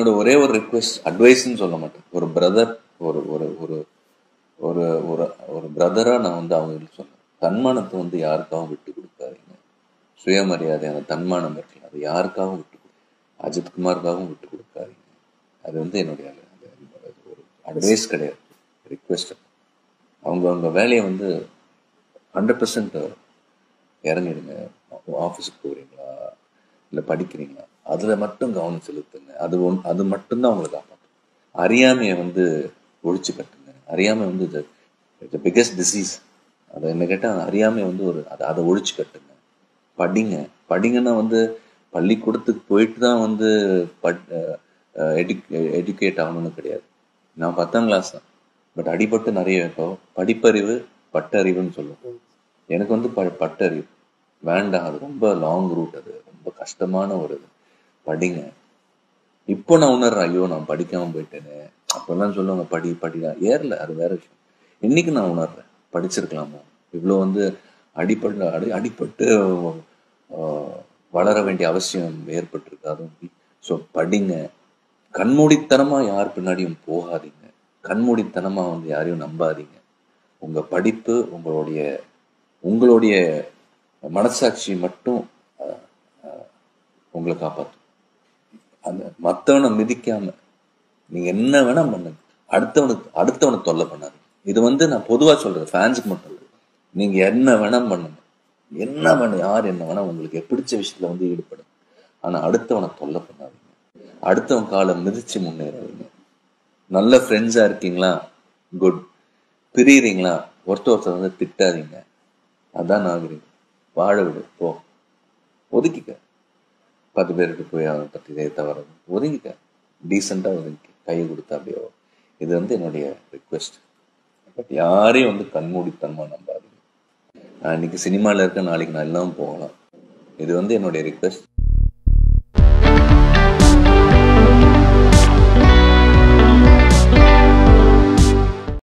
என்னோட ஒரே ஒரு ரிக்வெஸ்ட் அட்வைஸ்ன்னு சொல்ல மாட்டேன் ஒரு பிரதர் ஒரு ஒரு ஒரு ஒரு ஒரு ஒரு பிரதரா நான் வந்து அவங்களுக்கு சொன்னேன் தன்மானத்தை வந்து யாருக்காகவும் விட்டு கொடுக்காதீங்க சுயமரியாதை அந்த தன்மானம் இருக்குல்ல அது யாருக்காகவும் விட்டு கொடு அஜித் குமாருக்காகவும் விட்டு கொடுக்காதீங்க அது வந்து என்னுடைய அது- அது ஒரு அட்வைஸ் கிடையாது ரிக்வெஸ்ட் அவங்க அவங்க வேலையை வந்து ஹண்ட்ரட் பர்சன்ட் இறங்கிடுங்க ஆஃபீஸுக்கு போகிறீங்களா இல்லை படிக்கிறீங்களா அதில் மட்டும் கவனம் செலுத்துங்க அது ஒன் அது மட்டும்தான் உங்களை காப்பாற்றும் அறியாமையை வந்து ஒழிச்சு கட்டுங்க அறியாமை வந்து த பிக்கஸ்ட் டிசீஸ் அதை என்ன கேட்டால் அறியாமை வந்து ஒரு அதை அதை ஒழிச்சு கட்டுங்க படிங்க படிங்கன்னா வந்து பள்ளிக்கூடத்துக்கு போயிட்டு தான் வந்து பட் எஜுகேட் ஆகணும்னு கிடையாது நான் பத்தாம் கிளாஸ் தான் பட் அடிபட்டு நிறைய இப்போ படிப்பறிவு பட்டறிவுன்னு சொல்லுவோம் எனக்கு வந்து ப பட்டறிவு வேண்டாம் அது ரொம்ப லாங் ரூட் அது ரொம்ப கஷ்டமான ஒரு இது படிங்க இப்போ நான் உணர்றேன் ஐயோ நான் படிக்காம போயிட்டேனே அப்பெல்லாம் சொல்லுவாங்க படி படிடா ஏறல அது வேற விஷயம் இன்னைக்கு நான் உணர்றேன் படிச்சிருக்கலாமோ இவ்வளோ வந்து அடிப்பட்டு அடி அடிப்பட்டு ஆஹ், வளர வேண்டிய அவசியம் ஏற்பட்டிருக்கு அதுவும் ஸோ படிங்க கண்மூடித்தனமா யார் பின்னாடியும் போகாதீங்க கண்மூடித்தனமா வந்து யாரையும் நம்பாதீங்க உங்க படிப்பு உங்களுடைய உங்களுடைய மனசாட்சி மட்டும் ஆஹ், ஆஹ், உங்களை காப்பாற்றும் அந்த மத்தவனை மிதிக்காம நீங்க என்ன வேணா பண்ணுங்க அடுத்தவனுக்கு அடுத்தவனை தொல்லை பண்ணாதீங்க இது வந்து நான் பொதுவா சொல்றேன் ஃபேன்ஸுக்கு மட்டும் இல்லை நீங்க என்ன வேணா பண்ணுங்க என்ன வேணும் யார் என்ன வேணா உங்களுக்கு பிடிச்ச விஷயத்துல வந்து ஈடுபடுங்க ஆனா அடுத்தவனை தொல்லை பண்ணாதீங்க அடுத்தவன் காலை மிதிச்சு முன்னேறாதீங்க நல்ல ஃப்ரெண்ட்ஸா இருக்கீங்களா குட் பிரியுறீங்களா ஒருத்தர் ஒருத்தர் வந்து திட்டாதீங்க அதான் நாகரிகம் வாழ விடு போ ஒதுக்கிக்க பத்து பேருக்கு போய் அவனை பற்றி இதே தவறு ஒதுங்கிக்க டீசெண்டாக ஒதுங்கி கையை கொடுத்தா அப்படியே வரும். இது வந்து என்னுடைய ரிக்வெஸ்ட் பட் யாரையும் வந்து கண்மூடித்தனமா நம்பாதீங்க நான் இன்னைக்கு சினிமாவில் இருக்க நாளைக்கு நான் எல்லாம் போகலாம் இது வந்து என்னுடைய ரிக்வெஸ்ட்